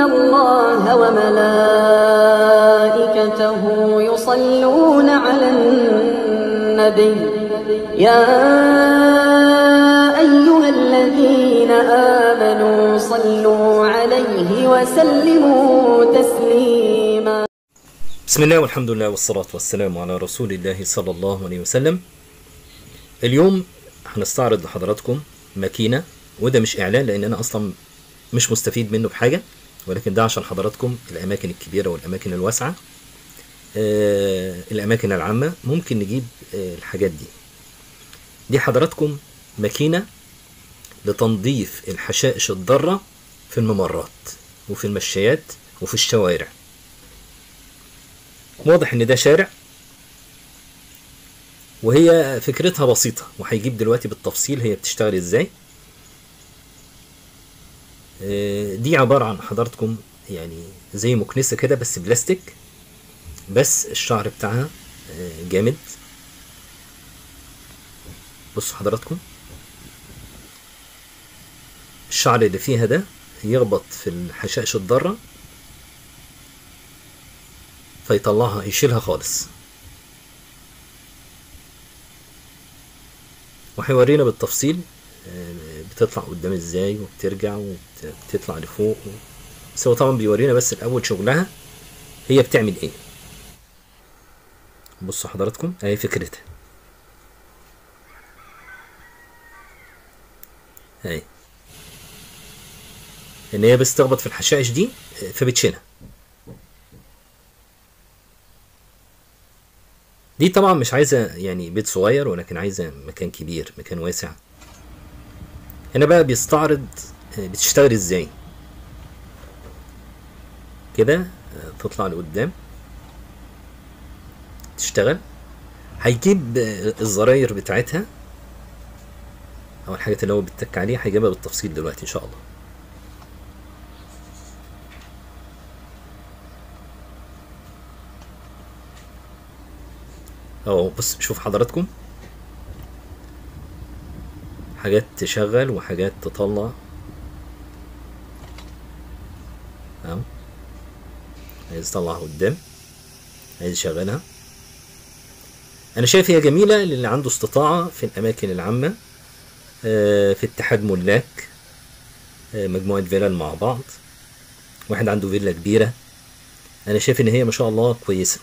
الله وملائكته يصلون على النبي يا أيها الذين آمنوا صلوا عليه وسلموا تسليما بسم الله والحمد لله والصلاة والسلام على رسول الله صلى الله عليه وسلم اليوم هنستعرض لحضراتكم ماكينة وده مش إعلان لأن أنا أصلا مش مستفيد منه بحاجة ولكن ده عشان حضراتكم الأماكن الكبيرة والأماكن الواسعة آه الأماكن العامة ممكن نجيب آه الحاجات دي دي حضراتكم ماكينة لتنظيف الحشائش الضارة في الممرات وفي المشايات وفي الشوارع واضح ان ده شارع وهي فكرتها بسيطة وهيجيب دلوقتي بالتفصيل هي بتشتغل ازاي آه، دي عبارة عن حضراتكم يعني زي مكنسة كده بس بلاستيك بس الشعر بتاعها آه، جامد بصوا حضراتكم الشعر اللي فيها ده يخبط في الحشائش الضارة فيطلعها يشيلها خالص وهيورينا بالتفصيل آه، بتطلع قدام ازاي وبترجع وبتطلع لفوق بس هو طبعا بيورينا بس الاول شغلها هي بتعمل ايه بصوا حضراتكم اهي فكرتها اهي ان هي بس تخبط في الحشائش دي آه، فبتشيلها دي طبعا مش عايزه يعني بيت صغير ولكن عايزه مكان كبير مكان واسع هنا بقى بيستعرض آه، بتشتغل ازاي كده آه، تطلع لقدام تشتغل هيجيب آه، الزراير بتاعتها او الحاجات اللي هو بيتك عليها هيجيبها بالتفصيل دلوقتي ان شاء الله اهو بص شوف حضراتكم حاجات تشغل وحاجات تطلع اهو عايز تطلعها قدام عايز يشغلها انا شايف هي جميله للي عنده استطاعه في الاماكن العامه آه، في اتحاد ملاك آه، مجموعه فيلل مع بعض واحد عنده فيلا كبيره انا شايف ان هي ما شاء الله كويسه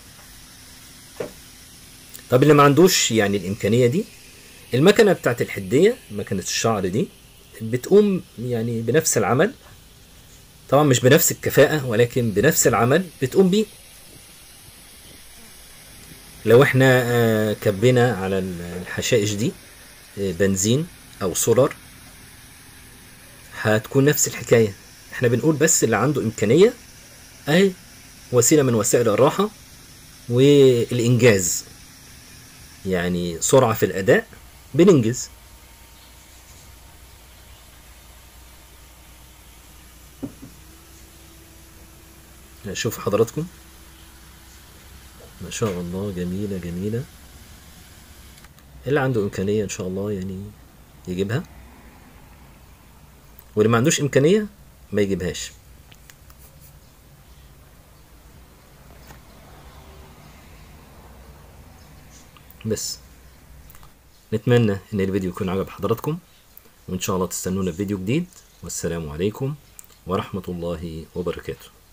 طب اللي ما عندوش يعني الامكانيه دي المكنه بتاعت الحديه مكنه الشعر دي بتقوم يعني بنفس العمل طبعا مش بنفس الكفاءه ولكن بنفس العمل بتقوم بيه لو احنا آه، كبينا على الحشائش دي آه، بنزين او سولار هتكون نفس الحكايه احنا بنقول بس اللي عنده امكانيه اهي وسيله من وسائل الراحه والانجاز يعني سرعة في الأداء بننجز شوف حضراتكم ما شاء الله جميلة جميلة اللي عنده إمكانية إن شاء الله يعني يجيبها واللي ما عندوش إمكانية ما يجيبهاش بس نتمنى ان الفيديو يكون عجب حضراتكم وان شاء الله تستنونا في فيديو جديد والسلام عليكم ورحمة الله وبركاته